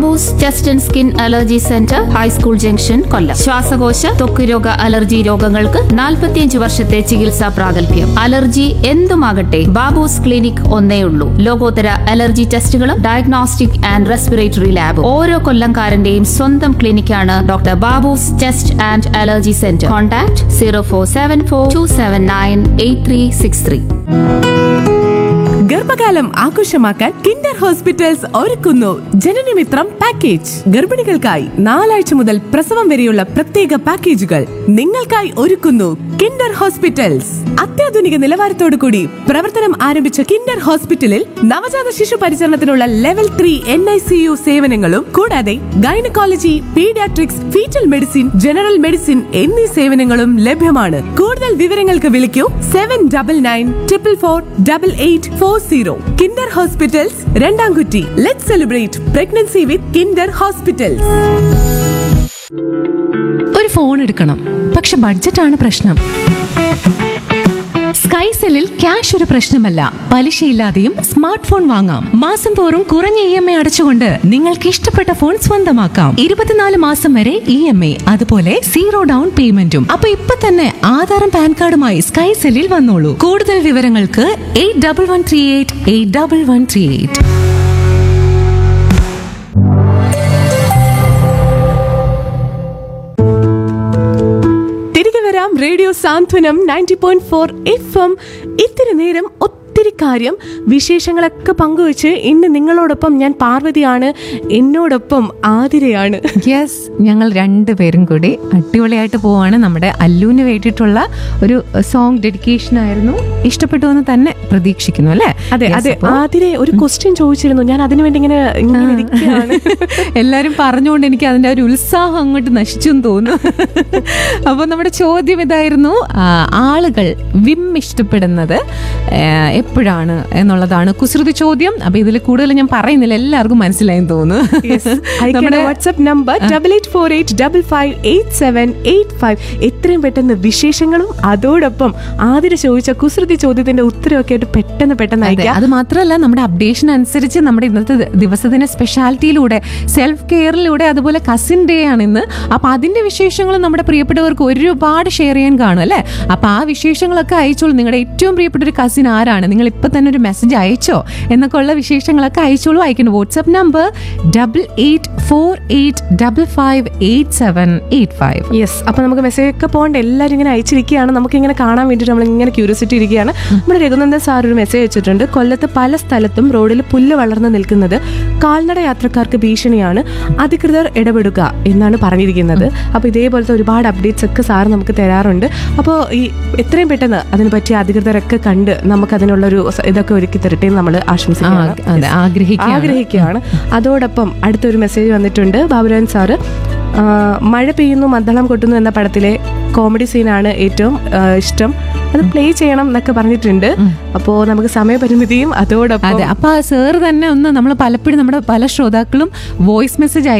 Babu's chest and skin allergy centre high school junction Kollam ശ്വാസകോശ ത്വക്ക് രോഗ അലർജി രോഗങ്ങൾക്ക് 45 വർഷത്തെ ചികിത്സാ പ്രാഗൽഭ്യം അലർജി എന്തുമാകട്ടെ ബാബൂസ് ക്ലിനിക് ഒന്നേ ഉള്ളൂ ലോകോത്തര അലർജി ടെസ്റ്റുകളും ഡയഗ്നോസ്റ്റിക് ആൻഡ് റെസ്പിറേറ്ററി ലാബും ഓരോ കൊല്ലംകാരന്റെയും സ്വന്തം ക്ലിനിക്കാണ് doctor Babu's chest and allergy centre contact zero four seven four two seven nine eight three six three ഗർഭകാലം ആഘോഷമാക്കാൻ കിൻഡർ ഹോസ്പിറ്റൽസ് ഒരുക്കുന്നു ജനനമിത്രം പാക്കേജ് ഗർഭിണികൾക്കായി നാലാഴ്ച മുതൽ പ്രസവം വരെയുള്ള പ്രത്യേക പാക്കേജുകൾ നിങ്ങൾക്കായി ഒരുക്കുന്നു കിൻഡർ ഹോസ്പിറ്റൽസ് അത്യാധുനിക നിലവാരത്തോടു കൂടി പ്രവർത്തനം ആരംഭിച്ച കിൻഡർ ഹോസ്പിറ്റലിൽ നവജാത ശിശു പരിചരണത്തിനുള്ള level three N I C U സേവനങ്ങളും കൂടാതെ gynaecology paediatrics foetal medicine general medicine എന്നീ സേവനങ്ങളും ലഭ്യമാണ് കൂടുതൽ വിവരങ്ങൾക്ക് വിളിക്കൂ seven double nine triple four double eight four zero Kinder hospitals Randamkutty let celebrate pregnancy with Kinder hospitals ഒരു ഫോൺ എടുക്കണം പക്ഷെ ബഡ്ജറ്റാണ് പ്രശ്നം സ്കൈസെല്ലിൽ ക്യാഷ് ഒരു പ്രശ്നമല്ല പലിശയില്ലാതെയും സ്മാർട്ട് ഫോൺ വാങ്ങാം മാസം തോറും കുറഞ്ഞ ഇ എം ഐ അടച്ചുകൊണ്ട് നിങ്ങൾക്ക് ഇഷ്ടപ്പെട്ട ഫോൺ സ്വന്തമാക്കാം ഇരുപത്തിനാല് മാസം വരെ ഇ എം ഐ അതുപോലെ സീറോ ഡൗൺ പേയ്മെന്റും അപ്പൊ ഇപ്പൊ തന്നെ ആധാറും പാൻ കാർഡുമായി സ്കൈസെല്ലിൽ വന്നോളൂ കൂടുതൽ വിവരങ്ങൾക്ക് eight double one three eight eight double one three eight തിരികെ വരാം radio Santhwanam ninety point four F M ഇത്തിരി നേരം ഒത്തിരി കാര്യം വിശേഷങ്ങളൊക്കെ പങ്കുവച്ച് ഇന്ന് നിങ്ങളോടൊപ്പം ഞാൻ പാർവതിയാണ് എന്നോടൊപ്പം ആതിരയാണ് യെസ് ഞങ്ങൾ രണ്ടുപേരും കൂടി അടിപൊളിയായിട്ട് പോവാണ് നമ്മുടെ അല്ലുവിന് വേണ്ടിയിട്ടുള്ള ഒരു സോങ് ഡെഡിക്കേഷൻ ആയിരുന്നു ഇഷ്ടപ്പെട്ടു എന്ന് തന്നെ പ്രതീക്ഷിക്കുന്നു അല്ലേ അതെ Yes, അതെ അപ്പോ ആതിരെ ഒരു ക്വസ്റ്റ്യൻ ചോദിച്ചിരുന്നു ഞാൻ അതിനു വേണ്ടി ഇങ്ങനെ ഇങ്ങനെ ഇരിക്കുകയാണ് എല്ലാരും പറഞ്ഞുകൊണ്ട് എനിക്ക് അതിന്റെ ഒരു ഉത്സാഹം അങ്ങോട്ട് നശിച്ചു എന്ന് തോന്നുന്നു അപ്പോൾ നമ്മുടെ ചോദ്യം ഇതായിരുന്നു ആ, ആളുകൾ വിം ഇഷ്ടപ്പെടുന്നത് ആ, എപ്പോഴാണ് എന്നുള്ളതാണ് കുസൃതി ചോദ്യം അപ്പൊ ഇതിൽ കൂടുതൽ ഞാൻ പറയുന്നില്ല എല്ലാവർക്കും മനസ്സിലായെന്ന് തോന്നുന്നു നമ്മുടെ WhatsApp number double eight four eight double five eight seven eight five എത്രയും പെട്ടെന്ന് വിശേഷങ്ങളും അതോടൊപ്പം ആതിര ചോദിച്ച കുസൃതി ചോദ്യത്തിന്റെ ഉത്തരവൊക്കെ ആയിട്ട് പെട്ടെന്ന് പെട്ടെന്ന് അതെ അയക്കാം അത് മാത്രമല്ല നമ്മുടെ അപ്ഡേഷൻ അനുസരിച്ച് നമ്മുടെ ഇന്നത്തെ ദി- ദിവസത്തിന്റെ സ്പെഷ്യാലിറ്റിയിലൂടെ സെൽഫ് കെയറിലൂടെ അതുപോലെ കസിൻ ഡേ ആണ് ഇന്ന് അപ്പൊ അതിന്റെ വിശേഷങ്ങൾ നമ്മുടെ പ്രിയപ്പെട്ടവർക്ക് ഒരുപാട് ഷെയർ ചെയ്യാൻ കാണും അല്ലേ അപ്പൊ ആ വിശേഷങ്ങളൊക്കെ അയച്ചോളൂ നിങ്ങളുടെ ഏറ്റവും പ്രിയപ്പെട്ട ഒരു കസിൻ ആരാണ് നിങ്ങൾ ഇപ്പൊ തന്നെ ഒരു മെസ്സേജ് അയച്ചോ എന്നൊക്കെ ഉള്ള വിശേഷങ്ങളൊക്കെ അയച്ചോളൂ അയക്കുന്നു WhatsApp number double eight four eight double five eight seven eight five yes അപ്പൊ നമുക്ക് മെസ്സേജ് ഒക്കെ പോകണ്ട എല്ലാവരും ഇങ്ങനെ അയച്ചിരിക്കുകയാണ് നമുക്ക് ഇങ്ങനെ കാണാൻ വേണ്ടിയിട്ട് നമ്മൾ ഇങ്ങനെ ക്യൂരിയോസിറ്റി ഇരിക്കുകയാണ് നമ്മുടെ രഘുനന്ദൻ സാർ ഒരു മെസ്സേജ് വെച്ചിട്ടുണ്ട് കൊല്ലത്ത് പല സ്ഥലത്തും റോഡിൽ പുല്ല് വളർന്നു നിൽക്കുന്നത് കാൽനട യാത്രക്കാർക്ക് ഭീഷണിയാണ് അധികൃതർ ഇടപെടുക എന്നാണ് പറഞ്ഞിരിക്കുന്നത് അപ്പോൾ ഇതേപോലത്തെ ഒരുപാട് അപ്ഡേറ്റ്സ് ഒക്കെ സാർ നമുക്ക് തരാറുണ്ട് അപ്പോൾ ഈ എത്രയും പെട്ടെന്ന് അതിനെ പറ്റിയ അധികൃതരൊക്കെ കണ്ട് നമുക്ക് അതിനുള്ള ഒരു സ- ഇതൊക്കെ ഒരുക്കി തരട്ടെ എന്ന് നമ്മൾ ആശംസിക്കുകയാണ് അതെ ആഗ്രഹിക്കുകയാണ് ആഗ്രഹിക്കുകയാണ് അതോടൊപ്പം അടുത്തൊരു മെസ്സേജ് വന്നിട്ടുണ്ട് ബാബുരാൻ സാറ് ആ, മഴ പെയ്യുന്നു മദ്ദളം കൊട്ടുന്നു എന്ന പടത്തിലെ കോമഡി സീനാണ് ഏറ്റവും ആ, ഇഷ്ടം അത് പ്ലേ ചെയ്യണം എന്നൊക്കെ പറഞ്ഞിട്ടുണ്ട് അപ്പോൾ നമുക്ക് സമയപരിമിതിയും അതോടൊപ്പം അതെ അപ്പൊ ആ സാറ് തന്നെ ഒന്ന് നമ്മൾ പലപ്പോഴും നമ്മുടെ പല ശ്രോതാക്കളും വോയിസ് മെസ്സേജ്